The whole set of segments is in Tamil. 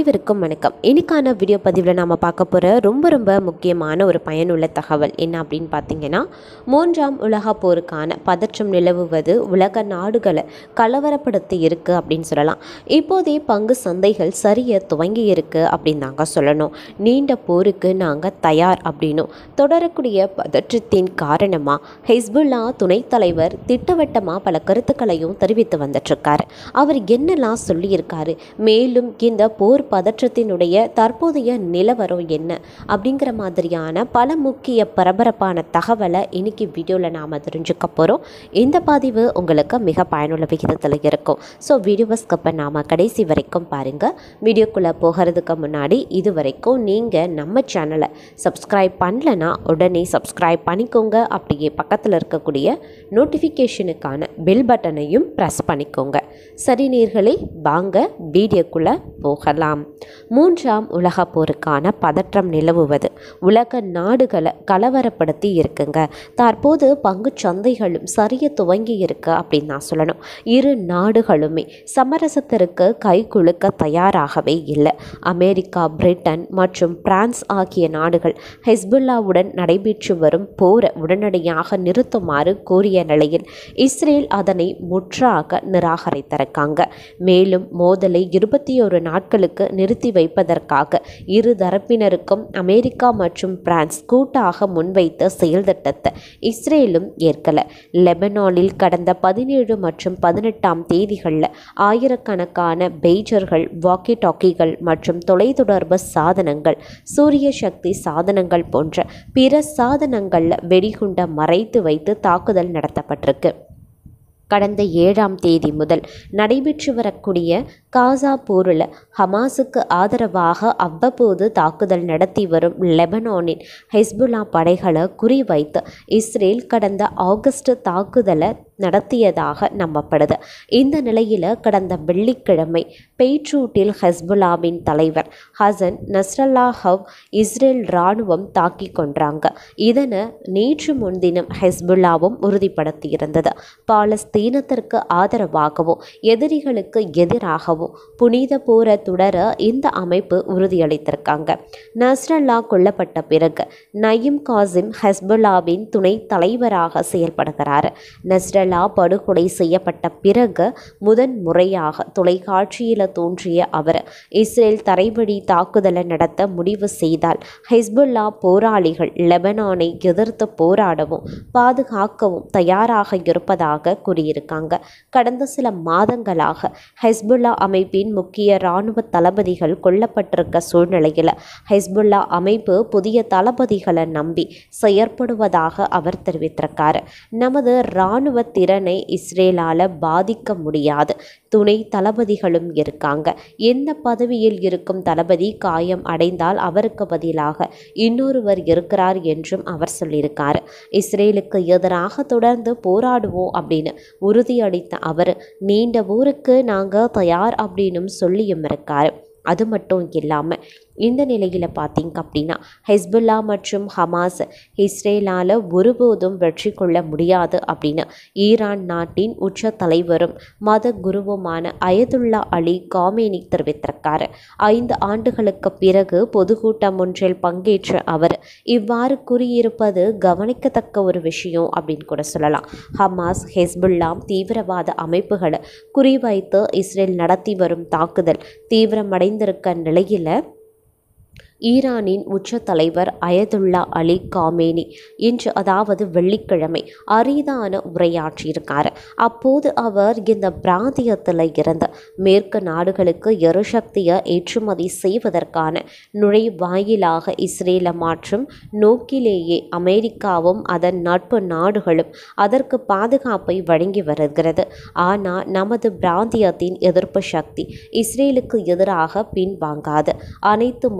அனைவருக்கும் வணக்கம் இன்னைக்கான வீடியோ பதிவில் நாம் பார்க்க போகிற ரொம்ப ரொம்ப முக்கியமான ஒரு பயனுள்ள தகவல் என்ன அப்படின்னு பார்த்தீங்கன்னா மூன்றாம் உலக போருக்கான பதற்றம் நிலவுவது உலக நாடுகளை கலவரப்படுத்தி இருக்கு அப்படின்னு சொல்லலாம் இப்போதே பங்கு சந்தைகள் சரிய துவங்கி இருக்கு அப்படின்னு தாங்க சொல்லணும் நீண்ட போருக்கு நாங்கள் தயார் அப்படின்னும் தொடரக்கூடிய பதற்றத்தின் காரணமாக ஹிஸ்புல்லா துணைத் தலைவர் திட்டவட்டமாக பல கருத்துக்களையும் தெரிவித்து வந்துட்டுருக்காரு அவர் என்னெல்லாம் சொல்லியிருக்காரு மேலும் இந்த போர் பதற்றத்தினுடைய தற்போதைய நிலவரம் என்ன அப்படிங்கிற மாதிரியான பல முக்கிய பரபரப்பான தகவலை இன்னைக்கு வீடியோவில் நாம் தெரிஞ்சுக்க போகிறோம் இந்த பதிவு உங்களுக்கு மிக பயனுள்ள விகிதத்தில் இருக்கும் ஸோ வீடியோவை ஸ்கப்பை நாம் கடைசி வரைக்கும் பாருங்கள் வீடியோக்குள்ளே போகிறதுக்கு முன்னாடி இது வரைக்கும் நீங்கள் நம்ம சேனலை சப்ஸ்கிரைப் பண்ணலனா உடனே சப்ஸ்கிரைப் பண்ணிக்கோங்க அப்படியே பக்கத்தில் இருக்கக்கூடிய நோட்டிஃபிகேஷனுக்கான பெல் பட்டனையும் ப்ரெஸ் பண்ணிக்கோங்க சரி நேர்களே வாங்க வீடியோக்குள்ளே போகலாம் மூன்றாம் உலக போருக்கான பதற்றம் நிலவுவது உலக நாடுகளை கலவரப்படுத்தி இருக்குங்க தற்போது பங்கு சந்தைகளும் சரிய துவங்கி இருக்கு அப்படின்னு நான் சொல்லணும் இரு நாடுகளுமே சமரசத்திற்கு கை குலுக்க தயாராகவே இல்லை அமெரிக்கா பிரிட்டன் மற்றும் பிரான்ஸ் ஆகிய நாடுகள் ஹெஸ்புல்லாவுடன் நடைபெற்று வரும் போரை உடனடியாக நிறுத்துமாறு கோரிய நிலையில் இஸ்ரேல் அதனை முற்றாக நிராகரித்திருக்காங்க மேலும் மோதலை இருபத்தி ஒரு நாட்களுக்கு நிறுத்தி வைப்பதற்காக இரு தரப்பினருக்கும் அமெரிக்கா மற்றும் பிரான்ஸ் கூட்டாக முன்வைத்த செயல் திட்டத்தை இஸ்ரேலும் ஏற்கல லெபனானில் கடந்த பதினேழு மற்றும் பதினெட்டாம் தேதிகளில் ஆயிரக்கணக்கான பெய்ஜர்கள் வாக்கி டாக்கிகள் மற்றும் தொலைத்தொடர்பு சாதனங்கள் சூரிய சக்தி சாதனங்கள் போன்ற பிற சாதனங்களில் வெடிகுண்ட மறைத்து வைத்து தாக்குதல் நடத்தப்பட்டிருக்கு கடந்த ஏழாம் தேதி முதல் நடைபெற்று வரக்கூடிய காசா போரில் ஹமாஸுக்கு ஆதரவாக அவ்வப்போது தாக்குதல் நடத்தி வரும் லெபனானின் ஹெஸ்புல்லா படைகளை குறிவைத்து இஸ்ரேல் கடந்த ஆகஸ்ட் தாக்குதலை நடத்தியதாக நம்பப்படுது இந்த நிலையில் கடந்த வெள்ளிக்கிழமை பெய்ட்ரூட்டில் ஹெஸ்புல்லாவின் தலைவர் ஹசன் நஸ்ரல்லா ஹவ் இஸ்ரேல் இராணுவம் தாக்கி கொன்றாங்க இதனை நேற்று முன்தினம் ஹெஸ்புல்லாவும் உறுதிப்படுத்தியிருந்தது பாலஸ்தீனத்திற்கு ஆதரவாகவும் எதிரிகளுக்கு எதிராகவும் புனித போரை தொடர இந்த அமைப்பு உறுதியளித்திருக்காங்க நஸ்ரல்லா கொல்லப்பட்ட பிறகு நயீம் காசிம் ஹெஸ்புல்லாவின் துணை தலைவராக செயல்படுகிறார் நஸ்ரல்லா படுகொலை செய்யப்பட்ட பிறகு முதன் முறையாக தொலைக்காட்சியில் தோன்றிய அவர் இஸ்ரேல் தரைவழி தாக்குதலை நடத்த முடிவு செய்தால் ஹெஸ்புல்லா போராளிகள் லெபனானை எதிர்த்து போராடவும் பாதுகாக்கவும் தயாராக இருப்பதாக கூறியிருக்காங்க கடந்த சில மாதங்களாக ஹெஸ்புல்லா அமைப்பின் முக்கிய இராணுவ தளபதிகள் கொல்லப்பட்டிருக்க சூழ்நிலையில் ஹெஸ்புல்லா அமைப்பு புதிய தளபதிகளை நம்பி செயற்படுவதாக அவர் தெரிவித்திருக்காரு நமது இராணுவ திறனை இஸ்ரேலால் பாதிக்க முடியாது துணை தளபதிகளும் இருக்காங்க எந்த பதவியில் இருக்கும் தளபதி காயம் அடைந்தால் அவருக்கு பதிலாக இன்னொருவர் இருக்கிறார் என்றும் அவர் சொல்லியிருக்காரு இஸ்ரேலுக்கு எதிராக தொடர்ந்து போராடுவோம் அப்படின்னு உறுதியளித்த அவர் நீண்ட ஊருக்கு நாங்கள் தயார் அப்படின்னும் சொல்லியும் இருக்காரு அது மட்டும் இல்லாமல் இந்த நிலையில் பார்த்தீங்க அப்படின்னா ஹெஸ்புல்லா மற்றும் ஹமாஸ் இஸ்ரேலால் ஒருபோதும் வெற்றி கொள்ள முடியாது அப்படின்னு ஈரான் நாட்டின் உச்ச தலைவரும் மத குருவுமான அயதுல்லா அலி காமேனி தெரிவித்திருக்காரு ஐந்து ஆண்டுகளுக்கு பிறகு பொதுக்கூட்டம் ஒன்றில் பங்கேற்ற அவர் இவ்வாறு கூறியிருப்பது கவனிக்கத்தக்க ஒரு விஷயம் அப்படின்னு கூட சொல்லலாம் ஹமாஸ் ஹெஸ்புல்லா தீவிரவாத அமைப்புகளை குறிவைத்து இஸ்ரேல் நடத்தி வரும் தாக்குதல் தீவிரமடைந்திருக்க நிலையில் ஈரானின் உச்ச தலைவர் அயதுல்லா அலி காமேனி இன்று அதாவது வெள்ளிக்கிழமை அரிதான உரையாற்றியிருக்கார் அப்போது அவர் இந்த பிராந்தியத்தில் இருந்த மேற்கு நாடுகளுக்கு எரிசக்தியை ஏற்றுமதி செய்வதற்கான நுழைவாயிலாக இஸ்ரேலை மாற்றும் நோக்கிலேயே அமெரிக்காவும் அதன் நட்பு நாடுகளும் அதற்கு பாதுகாப்பை வழங்கி வருகிறது ஆனால் நமது பிராந்தியத்தின் எதிர்ப்பு சக்தி இஸ்ரேலுக்கு எதிராக பின்வாங்காது அனைத்து முஸ்லிம்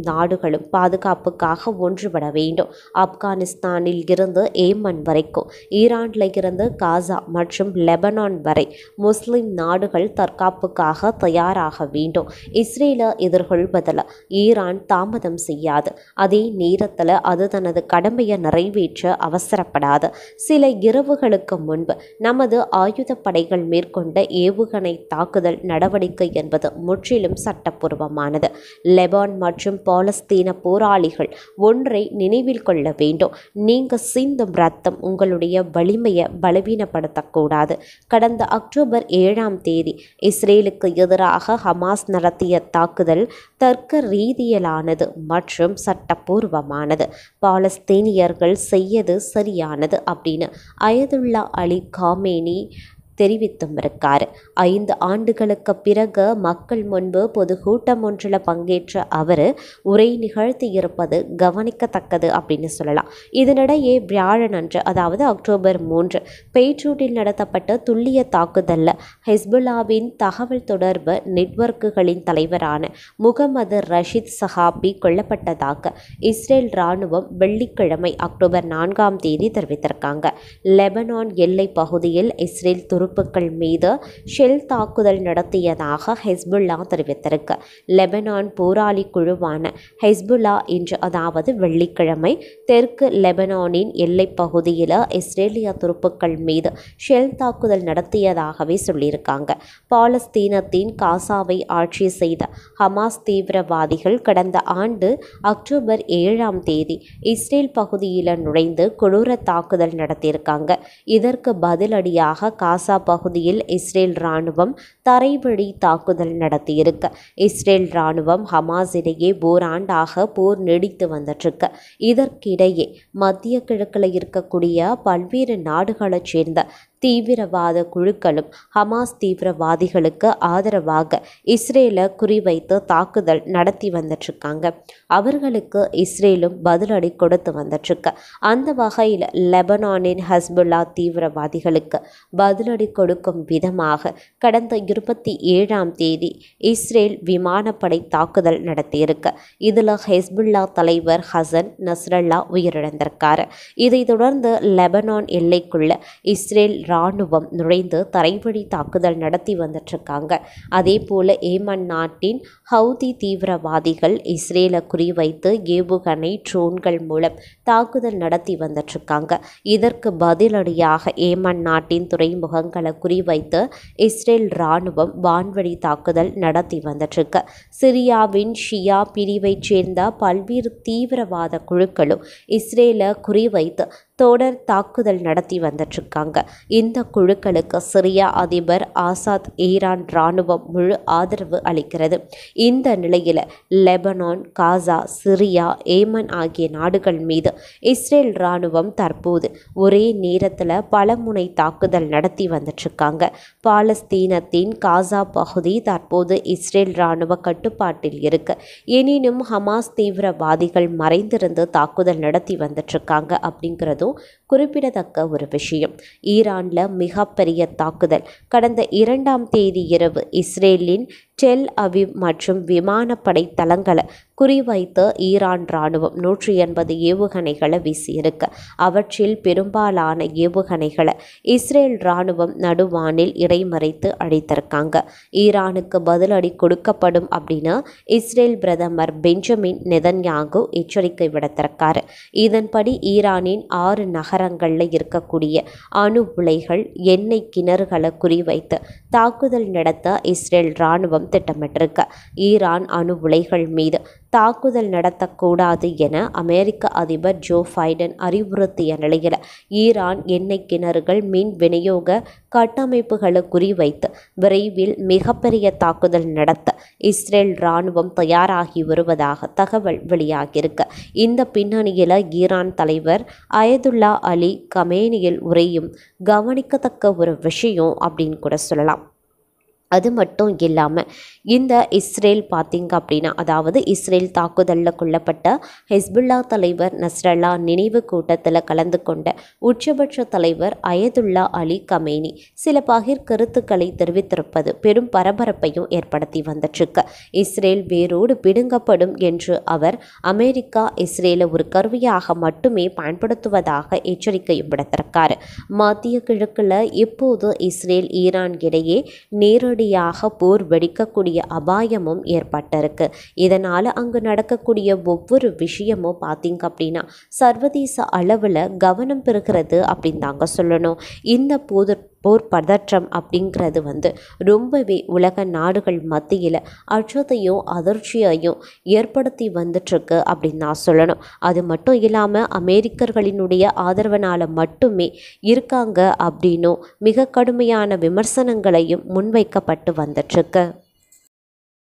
நாடுகளும் பாதுகாப்புக்காக ஒன்றுபட வேண்டும் ஆப்கானிஸ்தானில் இருந்து ஏமன் வரைக்கும் ஈரானில் இருந்து காசா மற்றும் லெபனான் வரை முஸ்லிம் நாடுகள் தற்காப்புக்காக தயாராக வேண்டும் இஸ்ரேலை எதிர்கொள்வதில் ஈரான் தாமதம் செய்யாது அதே நேரத்தில் அது தனது கடமையை நிறைவேற்ற அவசரப்படாது சில இரவுகளுக்கு முன்பு நமது ஆயுதப்படைகள் மேற்கொண்ட ஏவுகணை தாக்குதல் நடவடிக்கை என்பது முற்றிலும் சட்டப்பூர்வமானது லெபான் மற்றும் பாலஸ்தீன போராளிகள் ஒன்றை நினைவில் கொள்ள வேண்டும் நீங்க சிந்தும் ரத்தம் உங்களுடைய வலிமையை பலவீனப்படுத்தக்கூடாது கடந்த அக்டோபர் ஏழாம் தேதி இஸ்ரேலுக்கு எதிராக ஹமாஸ் நடத்திய தாக்குதல் தர்க்க ரீதியிலானது மற்றும் சட்டப்பூர்வமானது பாலஸ்தீனியர்கள் செய்யது சரியானது அப்படின்னு அயதுல்லா அலி காமேனி தெரிவித்தும் இருக்கார் ஐந்து ஆண்டுகளுக்கு பிறகு மக்கள் முன்பு பொது கூட்டம் ஒன்றில் பங்கேற்ற அவர் உரை நிகழ்த்தி இருப்பது கவனிக்கத்தக்கது அப்படின்னு சொல்லலாம் இதனிடையே வியாழனன்று அதாவது அக்டோபர் மூன்று பெய்ட்ரூட்டில் நடத்தப்பட்ட துல்லிய தாக்குதலில் ஹெஸ்புல்லாவின் தகவல் தொடர்பு நெட்வொர்க்குகளின் தலைவரான முகமது ரஷீத் சஹாபி கொல்லப்பட்டதாக இஸ்ரேல் இராணுவம் வெள்ளிக்கிழமை அக்டோபர் நான்காம் தேதி தெரிவித்திருக்காங்க லெபனான் எல்லை பகுதியில் இஸ்ரேல் துருப்புக்கள் மீது ஷெல் தாக்குதல் நடத்தியதாக ஹெஸ்புல்லா தெரிவித்திருக்கு லெபனான் போராளி குழுவான ஹெஸ்புல்லா இன்று அதாவது வெள்ளிக்கிழமை தெற்கு லெபனானின் எல்லைப் பகுதியில் இஸ்ரேலிய துருப்புக்கள் மீது ஷெல் தாக்குதல் நடத்தியதாகவே சொல்லியிருக்காங்க பாலஸ்தீனத்தின் காசாவை ஆட்சி செய்த ஹமாஸ் தீவிரவாதிகள் கடந்த ஆண்டு அக்டோபர் ஏழாம் தேதி இஸ்ரேல் பகுதியில் நுழைந்து கொடூர தாக்குதல் நடத்தியிருக்காங்க இதற்கு பதிலடியாக காசா பகுதியில் இஸ்ரேல் இராணுவம் தரைவழி தாக்குதல் நடத்தியிருக்கு இஸ்ரேல் இராணுவம் ஹமாஸ் இடையே ஓராண்டாக போர் நீடித்து வந்துட்டுருக்கு இதற்கிடையே மத்திய கிழக்கில் இருக்கக்கூடிய பல்வேறு நாடுகளைச் சேர்ந்த தீவிரவாத குழுக்களும் ஹமாஸ் தீவிரவாதிகளுக்கு ஆதரவாக இஸ்ரேலை குறிவைத்து தாக்குதல் நடத்தி வந்துட்டுருக்காங்க அவர்களுக்கு இஸ்ரேலும் பதிலடி கொடுத்து வந்துட்டுருக்கு அந்த வகையில் லெபனானின் ஹஸ்புல்லா தீவிரவாதிகளுக்கு பதிலடி கொடுக்கும் விதமாக கடந்த இருபத்தி ஏழாம் தேதி இஸ்ரேல் விமானப்படை தாக்குதல் நடத்தியிருக்கு இதில் ஹெஸ்புல்லா தலைவர் ஹசன் நஸ்ரல்லா உயிரிழந்திருக்காரு இதைத் தொடர்ந்து லெபனான் எல்லைக்குள்ள இஸ்ரேல் இராணுவம் நுழைந்து தரைவழி தாக்குதல் நடத்தி வந்துட்டுருக்காங்க அதே போல் ஏமன் நாட்டின் ஹவுதி தீவிரவாதிகள் இஸ்ரேலை குறிவைத்து ஏவுகணை ட்ரோன்கள் மூலம் தாக்குதல் நடத்தி வந்துட்டுருக்காங்க இதற்கு பதிலடியாக ஏமன் நாட்டின் துறைமுகங்களை குறிவைத்து இஸ்ரேல் இராணுவம் வான்வழி தாக்குதல் நடத்தி வந்துட்டுருக்கு சிரியாவின் ஷியா பிரிவைச் சேர்ந்த பல்வேறு தீவிரவாத குழுக்களும் இஸ்ரேலை குறிவைத்து தொடர் தாக்குதல் நடத்தி வந்துட்டுருக்காங்க இந்த குழுக்களுக்கு சிரியா அதிபர் ஆசாத் ஈரான் இராணுவம் முழு ஆதரவு அளிக்கிறது இந்த நிலையில் லெபனான் காசா சிரியா ஏமன் ஆகிய நாடுகள் மீது இஸ்ரேல் இராணுவம் தற்போது ஒரே நேரத்தில் பலமுனை தாக்குதல் நடத்தி வந்துட்டுருக்காங்க பாலஸ்தீனத்தின் காசா பகுதி தற்போது இஸ்ரேல் இராணுவ கட்டுப்பாட்டில் இருக்கு எனினும் ஹமாஸ் தீவிரவாதிகள் மறைந்திருந்து தாக்குதல் நடத்தி வந்துட்டுருக்காங்க அப்படிங்கிறதும் குறிப்பிடத்தக்க ஒரு விஷயம் ஈரானில் மிகப்பெரிய தாக்குதல் கடந்த இரண்டாம் தேதி இரவு இஸ்ரேலின் டெல் அவிவ் மற்றும் விமானப்படை தளங்களை குறிவைத்து ஈரான் இராணுவம் நூற்றி எண்பது ஏவுகணைகளை வீசியிருக்கு அவற்றில் பெரும்பாலான ஏவுகணைகளை இஸ்ரேல் இராணுவம் நடுவானில் இடைமறைத்து அழித்திருக்காங்க ஈரானுக்கு பதிலடி கொடுக்கப்படும் அப்படின்னு இஸ்ரேல் பிரதமர் பெஞ்சமின் நெதன்யாகு எச்சரிக்கை விடுத்திருக்காரு இதன்படி ஈரானின் ஆறு நகரங்களில் இருக்கக்கூடிய அணு உலைகள் எண்ணெய் கிணறுகளை குறிவைத்து தாக்குதல் நடத்த இஸ்ரேல் இராணுவம் திட்டமிட்டிருக்கு ஈரான் அணு உலைகள் மீது தாக்குதல் நடத்தக்கூடாது என அமெரிக்க அதிபர் ஜோ பைடன் அறிவுறுத்திய நிலையில் ஈரான் எண்ணெய் கிணறுகள் மின் விநியோக கட்டமைப்புகளை குறிவைத்து விரைவில் மிகப்பெரிய தாக்குதல் நடத்த இஸ்ரேல் இராணுவம் தயாராகி வருவதாக தகவல் வெளியாகியிருக்கு இந்த பின்னணியில் ஈரான் தலைவர் அயதுல்லா அலி கமேனியில் உரையும் கவனிக்கத்தக்க ஒரு விஷயம் அப்படின்னு கூட சொல்லலாம் அது மட்டும் இல்லாமல் இந்த இஸ்ரேல் பார்த்திங்க அப்படின்னா அதாவது இஸ்ரேல் தாக்குதலில் கொல்லப்பட்ட ஹெஸ்புல்லா தலைவர் நஸ்ரல்லா நினைவு கூட்டத்தில் கலந்து கொண்ட உச்சபட்ச தலைவர் அயதுல்லா அலி கமேனி சில பகிர் கருத்துக்களை தெரிவித்திருப்பது பெரும் பரபரப்பையும் ஏற்படுத்தி வந்துட்டுருக்கு இஸ்ரேல் வேரோடு பிடுங்கப்படும் என்று அவர் அமெரிக்கா இஸ்ரேலை ஒரு கருவியாக மட்டுமே பயன்படுத்துவதாக எச்சரிக்கையும் விடுத்திருக்காரு மத்திய கிழக்கில் இப்போது இஸ்ரேல் ஈரான் இடையே நேரடி நேரடியாக போர் வெடிக்கக்கூடிய அபாயமும் ஏற்பட்டிருக்கு இதனால் அங்கு நடக்கக்கூடிய ஒவ்வொரு விஷயமும் பார்த்திங்க அப்படின்னா சர்வதேச அளவில் கவனம் பெறுகிறது அப்படின்னு தாங்க சொல்லணும் இந்த போது போர் பதற்றம் அப்படிங்கிறது வந்து ரொம்பவே உலக நாடுகள் மத்தியில் அச்சத்தையும் அதிர்ச்சியையும் ஏற்படுத்தி வந்துட்டுருக்கு அப்படின்னு நான் சொல்லணும் அது மட்டும் இல்லாமல் அமெரிக்கர்களினுடைய ஆதரவனால் மட்டுமே இருக்காங்க அப்படின்னும் மிக கடுமையான விமர்சனங்களையும் முன்வைக்கப்பட்டு வந்துட்டுருக்கு